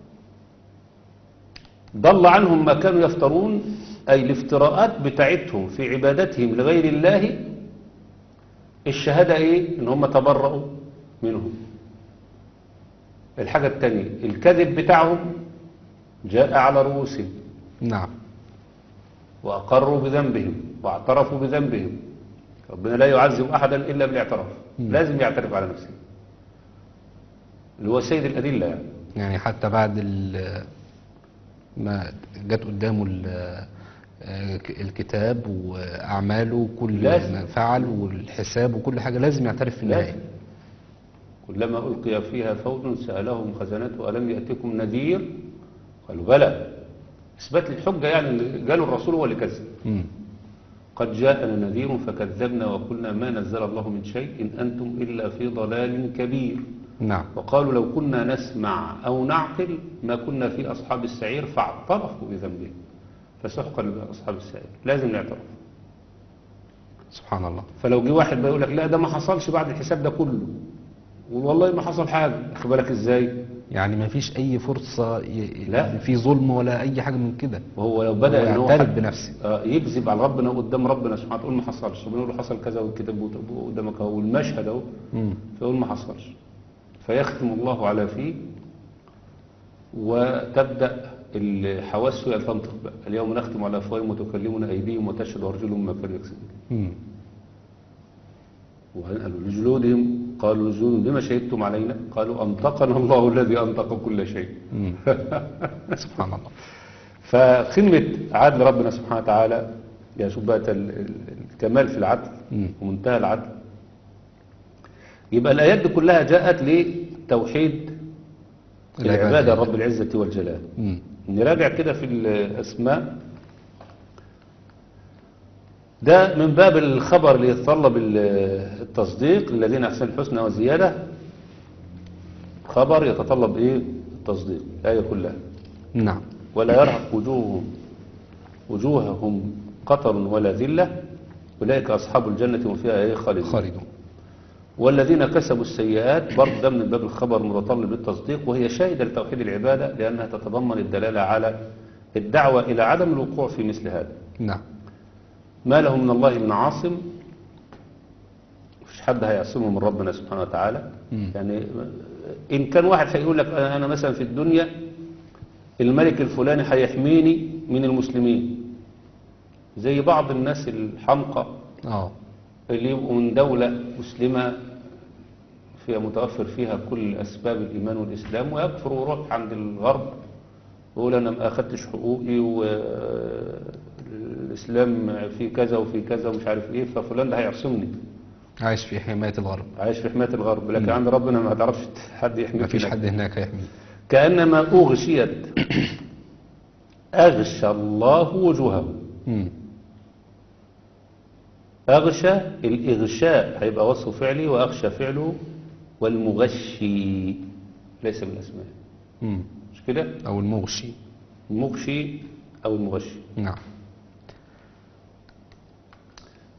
ضل عنهم ما كانوا يفترون أي الافتراءات بتاعتهم في عبادتهم لغير الله الشهادة إيه؟ إن هم تبرؤوا منهم الحاجة التانية الكذب بتاعهم جاء على رؤوسهم نعم وأقروا بذنبهم واعترفوا بذنبهم ربنا لا يعذب أحدا إلا بالاعتراف مم. لازم يعترف على نفسه اللي هو سيد الأدلة يعني يعني حتى بعد ال- ما جت قدامه ال- آه، الكتاب وأعماله كل لازم. ما فعل والحساب وكل حاجة لازم يعترف في النهاية لازم كلما ألقي فيها فوج سألهم خزنته ألم يأتكم نذير قالوا بلى إثبات للحجة يعني اللي قالوا الرسول هو اللي كذب مم. قد جاءنا نذير فكذبنا وقلنا ما نزل الله من شيء إن أنتم إلا في ضلال كبير نعم وقالوا لو كنا نسمع أو نعقل ما كنا في أصحاب السعير فاعترفوا بذنبهم فسحقا لأصحاب السعير لازم نعترف سبحان الله فلو جه واحد بيقول لك لا ده ما حصلش بعد الحساب ده كله والله ما حصل حاجة أخد بالك إزاي يعني ما فيش أي فرصة ي... لا. في ظلم ولا أي حاجة من كده وهو لو بدأ هو إن هو يعترف حد- بنفسه. آه، يكذب على ربنا قدام ربنا سبحانه وتعالى تقول ما حصلش وبنقول له حصل كذا والكتاب قدامك اهو والمشهد اهو مم. فيقول ما حصلش فيختم الله على فيه وتبدأ الحواس هي تنطق بقى اليوم نختم على أفواههم وتكلمنا أيديهم وتشهد أرجلهم ما كانوا يكسبون مم. وقالوا لجلودهم قالوا لجلودهم بما شهدتم علينا قالوا أنطقنا الله الذي أنطق كل شيء مم. سبحان الله فقمة عدل ربنا سبحانه وتعالى يا شبهة ال- ال- الكمال في العدل مم. ومنتهى العدل يبقى الآيات دي كلها جاءت لتوحيد العبادة رب العزة والجلال مم. نراجع كده في الأسماء ده من باب الخبر اللي يتطلب ال- التصديق للذين أحسن الحسنى وزيادة خبر يتطلب إيه التصديق الآية كلها نعم ولا يرهق وجوههم وجوههم قطر ولا ذلة أولئك أصحاب الجنة هم فيها إيه خالدون خالدون والذين كسبوا السيئات برضه ده من باب الخبر متطلب للتصديق وهي شاهدة لتوحيد العبادة لأنها تتضمن الدلالة على الدعوة إلى عدم الوقوع في مثل هذا نعم ما لهم من الله من عاصم مفيش حد هيعصمه من ربنا سبحانه وتعالى مم. يعني إن كان واحد هيقول لك أنا أنا مثلا في الدنيا الملك الفلاني هيحميني من المسلمين زي بعض الناس الحمقى اه اللي يبقوا من دولة مسلمة فيها متوفر فيها كل أسباب الإيمان والإسلام ويكفر ويروح عند الغرب ويقول أنا ما أخدتش حقوقي والإسلام في كذا وفي كذا ومش عارف إيه ففلان ده هيعصمني عايش في حماية الغرب عايش في حماية الغرب لكن عند ربنا ما تعرفش حد يحميك ما فيش هناك. حد هناك هيحميه كأنما أغشيت أغشى الله وجوههم مم. أغشى الإغشاء هيبقى وصف فعلي وأغشى فعله والمغشي ليس من الأسماء مم. مش كده أو المغشي المغشي أو المغشي نعم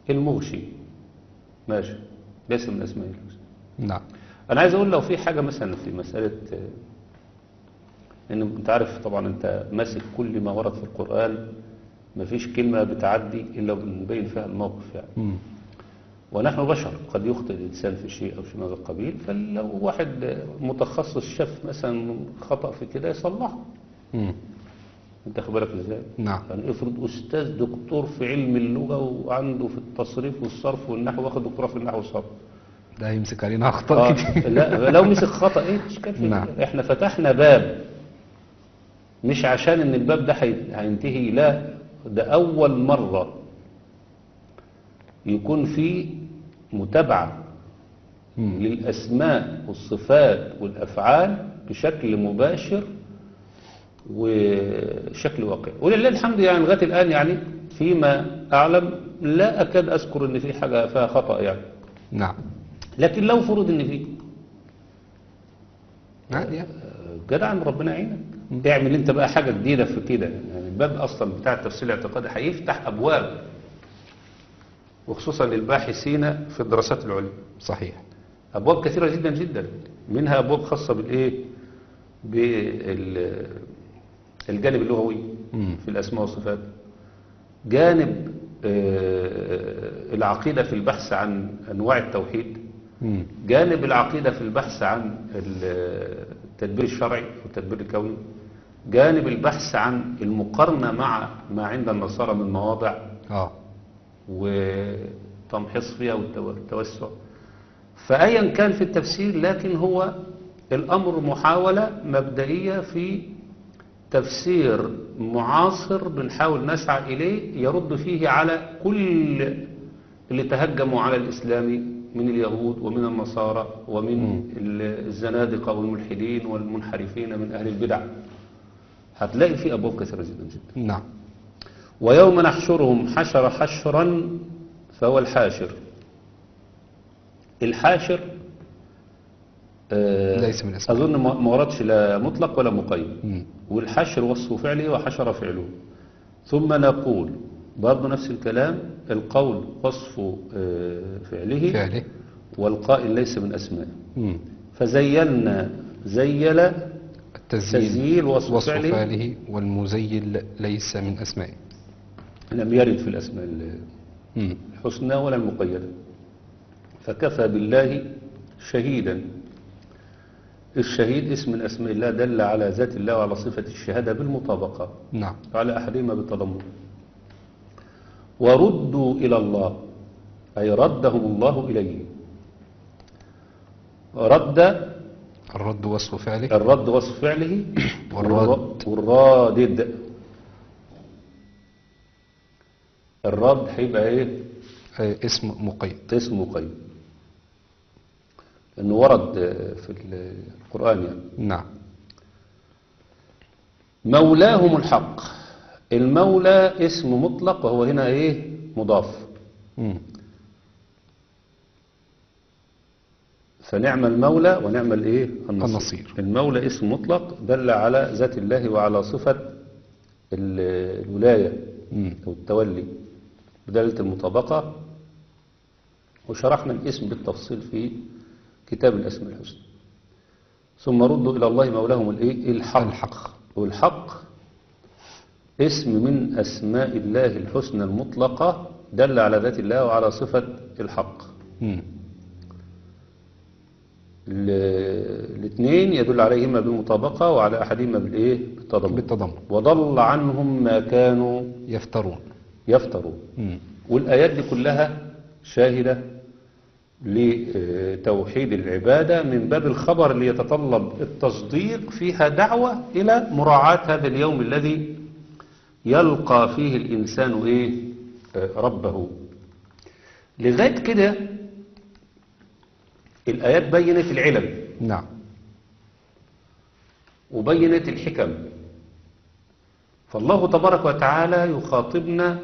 المغشي ماشي ليس من أسماء الحسنى نعم أنا عايز أقول لو في حاجة مثلا في مسألة آه، إن أنت عارف طبعا أنت ماسك كل ما ورد في القرآن مفيش كلمة بتعدي إلا بنبين فيها الموقف يعني مم. ونحن بشر قد يخطئ الإنسان في شيء أو شيء من هذا القبيل فلو واحد متخصص شاف مثلا خطأ في كده يصلحه مم. أنت خد بالك إزاي؟ نعم يعني افرض أستاذ دكتور في علم اللغة وعنده في التصريف والصرف والنحو واخد دكتوراه في النحو والصرف ده يمسك علينا أخطاء آه كتير لا لو مسك خطأ ايه الاشكال في نعم. كده؟ احنا فتحنا باب مش عشان ان الباب ده هي- هينتهي لا ده اول مرة يكون في متابعة مم. للاسماء والصفات والافعال بشكل مباشر وشكل واقعي ولله الحمد يعني لغايه الان يعني فيما اعلم لا اكاد اذكر ان في حاجه فيها خطا يعني نعم لكن لو فرض ان في عادي يعني. جدع ربنا يعينك اعمل انت بقى حاجة جديدة في كده يعني الباب اصلا بتاع التفسير الاعتقادي هيفتح ابواب وخصوصا للباحثين في الدراسات العليا صحيح ابواب كثيرة جدا جدا منها ابواب خاصة بالايه بالجانب اللغوي مم. في الاسماء والصفات جانب آه، العقيدة في البحث عن انواع التوحيد مم. جانب العقيدة في البحث عن التدبير الشرعي والتدبير الكوني جانب البحث عن المقارنة مع ما عند النصارى من مواضع اه وتمحيص فيها والتوسع فأيا كان في التفسير لكن هو الأمر محاولة مبدئية في تفسير معاصر بنحاول نسعى إليه يرد فيه على كل اللي تهجموا على الإسلام من اليهود ومن النصارى ومن الزنادقة والملحدين والمنحرفين من أهل البدع هتلاقي فيه أبواب كثيرة جدا جدا نعم ويوم نحشرهم حشر حشرا فهو الحاشر الحاشر آه، ليس من اسمه. أظن ما ما وردش لا مطلق ولا مقيد مم. والحشر وصف فعله وحشر فعله ثم نقول برضه نفس الكلام القول وصف آه، فعله فعله والقائل ليس من أسمائه مم. فزيلنا زيل التزيين تزييل وصف وصف فعله. فعله والمزيل ليس من أسمائه لم يرد في الأسماء ال- مم. الحسنى ولا المقيدة فكفى بالله شهيدا الشهيد اسم من أسماء الله دل على ذات الله وعلى صفة الشهادة بالمطابقة نعم وعلى أحدهما بالتضمن وردوا إلى الله أي ردهم الله إليه رد الرد وصف فعله الرد وصف فعله والرد. والرادد الرد هيبقى ايه آه، اسم مقيد اسم مقيد انه ورد في القرآن يعني نعم مولاهم الحق المولى اسم مطلق وهو هنا ايه مضاف مم. فنعم المولى ونعم الايه النصير. النصير. المولى اسم مطلق دل على ذات الله وعلى صفة ال- الولاية مم. أو التولي بدلالة المطابقة وشرحنا الاسم بالتفصيل في كتاب الأسماء الحسنى ثم ردوا إلى الله مولاهم الإيه؟ الحق الحق. والحق اسم من أسماء الله الحسنى المطلقة دل على ذات الله وعلى صفة الحق مم. ال- الاثنين يدل عليهما بالمطابقة وعلى أحدهما بالإيه؟ بالتضمن بالتضمن وضل عنهم ما كانوا يفترون يفترون مم. والآيات دي كلها شاهدة لتوحيد العبادة من باب الخبر اللي يتطلب التصديق فيها دعوة إلى مراعاة هذا اليوم الذي يلقى فيه الإنسان إيه آه، ربه لغاية كده الآيات بينت العلم نعم وبينت الحكم فالله تبارك وتعالى يخاطبنا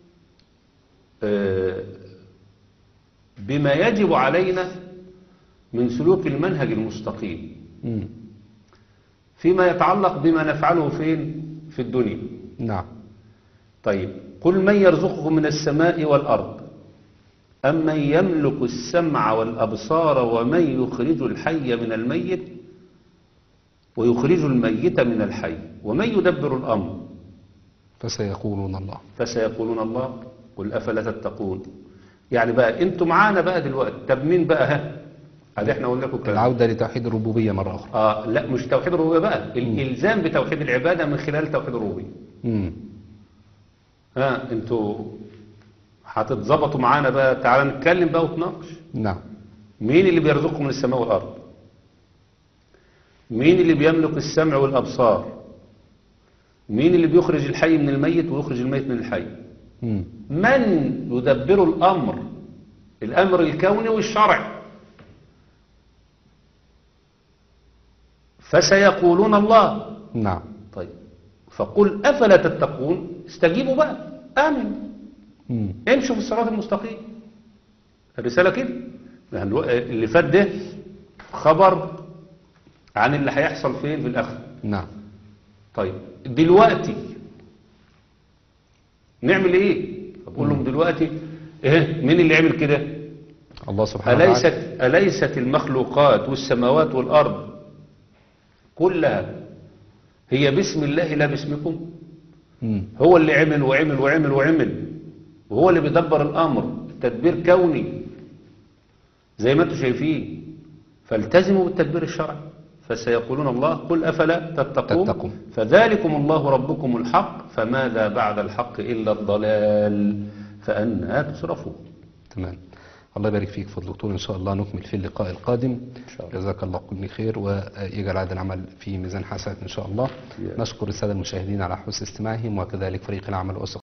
آه، بما يجب علينا من سلوك المنهج المستقيم مم. فيما يتعلق بما نفعله فين في الدنيا نعم طيب قل من يرزقكم من السماء والأرض أمن يملك السمع والأبصار ومن يخرج الحي من الميت ويخرج الميت من الحي ومن يدبر الأمر فسيقولون الله فسيقولون الله قل أفلا تتقون يعني بقى انتوا معانا بقى دلوقتي طب مين بقى ها هذا احنا قلنا لكم كلام العودة لتوحيد الربوبية مرة أخرى اه لا مش توحيد الربوبيه بقى الالزام بتوحيد العباده من خلال توحيد الربوبيه مم. ها انتوا هتتظبطوا معانا بقى تعالى نتكلم بقى ونتناقش نعم مين اللي بيرزقكم من السماء والارض مين اللي بيملك السمع والابصار مين اللي بيخرج الحي من الميت ويخرج الميت من الحي مم. من يدبر الامر الامر الكوني والشرعي فسيقولون الله نعم طيب فقل أفلا تتقون استجيبوا بقى آمنوا مم. امشوا في الصراط المستقيم الرسالة كده يعني الو- اللي فات ده خبر عن اللي هيحصل فين في الآخرة نعم طيب دلوقتي نعمل ايه بقول لهم دلوقتي ايه مين اللي عمل كده الله سبحانه أليست, وتعالى أليست المخلوقات والسماوات والأرض كلها هي باسم الله لا باسمكم مم. هو اللي عمل وعمل وعمل وعمل وهو اللي بيدبر الأمر تدبير كوني زي ما انتم شايفين فالتزموا بالتدبير الشرعي فسيقولون الله قل أفلا تتقون, تتقون. فذلكم الله ربكم الحق فماذا بعد الحق إلا الضلال فأنا تصرفون تمام الله يبارك فيك فضل دكتور إن شاء الله نكمل في اللقاء القادم إن شاء الله. جزاك الله كل خير ويجعل هذا العمل في ميزان حسنات إن شاء الله يا. نشكر السادة المشاهدين على حسن استماعهم وكذلك فريق العمل وأسر